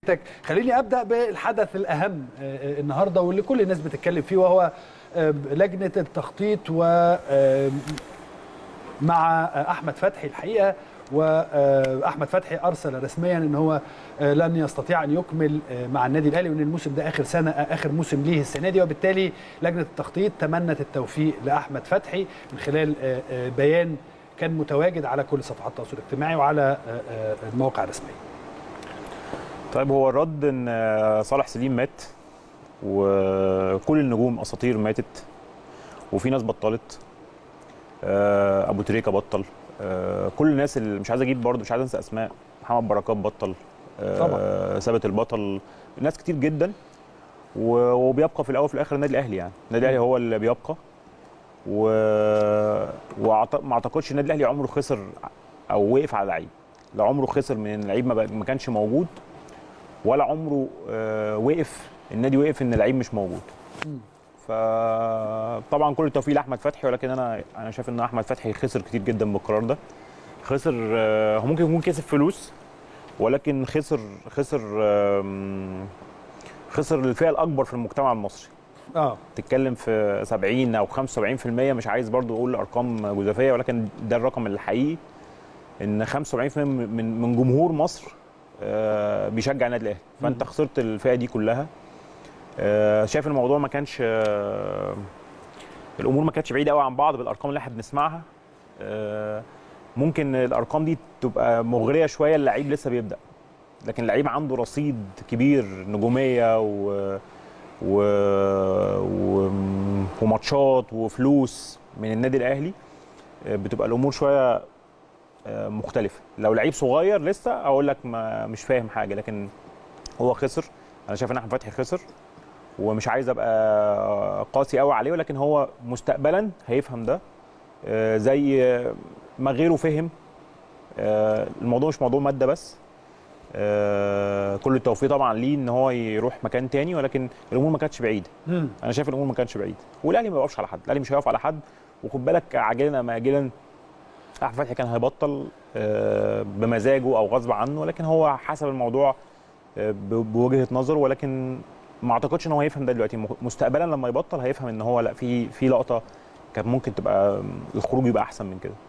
حضرتك خليني ابدا بالحدث الاهم النهارده واللي كل الناس بتتكلم فيه وهو لجنه التخطيط و مع احمد فتحي الحقيقه واحمد فتحي ارسل رسميا ان هو لن يستطيع ان يكمل مع النادي الاهلي وان الموسم ده اخر سنه اخر موسم ليه السنه دي وبالتالي لجنه التخطيط تمنت التوفيق لاحمد فتحي من خلال بيان كان متواجد على كل صفحات التواصل الاجتماعي وعلى المواقع الرسميه. طيب هو الرد ان صالح سليم مات وكل النجوم اساطير ماتت وفي ناس بطلت ابو تريكه بطل كل الناس اللي مش عايز اجيب برضه مش عايز انسى اسماء محمد بركات بطل طبعا ثابت البطل ناس كتير جدا وبيبقى في الاول وفي الاخر النادي الاهلي يعني النادي الاهلي هو اللي بيبقى و وما اعتقدش النادي الاهلي عمره خسر او وقف على لعيب لا عمره خسر من ان لعيب ما كانش موجود ولا عمره وقف النادي وقف ان لعيب مش موجود فطبعا كل التوفيق لاحمد فتحي ولكن انا انا شايف ان احمد فتحي خسر كتير جدا بالقرار ده خسر هو ممكن يكون كسب فلوس ولكن خسر خسر خسر الفئه الاكبر في المجتمع المصري اه تتكلم في 70 او 75% مش عايز برضو اقول ارقام جزافيه ولكن ده الرقم الحقيقي ان 75% من من جمهور مصر بيشجع النادي الاهلي فانت خسرت الفئه دي كلها شايف الموضوع ما كانش الامور ما كانتش بعيده قوي عن بعض بالارقام اللي احنا بنسمعها ممكن الارقام دي تبقى مغريه شويه اللعيب لسه بيبدا لكن اللعيب عنده رصيد كبير نجوميه و... و... و... وماتشات وفلوس من النادي الاهلي بتبقى الامور شويه مختلفه لو لعيب صغير لسه اقول لك ما مش فاهم حاجه لكن هو خسر انا شايف ان احمد فتحي خسر ومش عايز ابقى قاسي قوي عليه ولكن هو مستقبلا هيفهم ده زي ما غيره فهم الموضوع مش موضوع ماده بس كل التوفيق طبعا ليه ان هو يروح مكان تاني ولكن الامور ما كانتش بعيده انا شايف الامور ما كانتش بعيده والاهلي ما بيقفش على حد الاهلي مش هيقف على حد وخد بالك عاجلا ام اجلا احمد فتحي كان هيبطل بمزاجه او غصب عنه ولكن هو حسب الموضوع بوجهه نظره ولكن ما اعتقدش ان هو هيفهم ده دلوقتي مستقبلا لما يبطل هيفهم ان هو لا في في لقطه كانت ممكن تبقى الخروج يبقى احسن من كده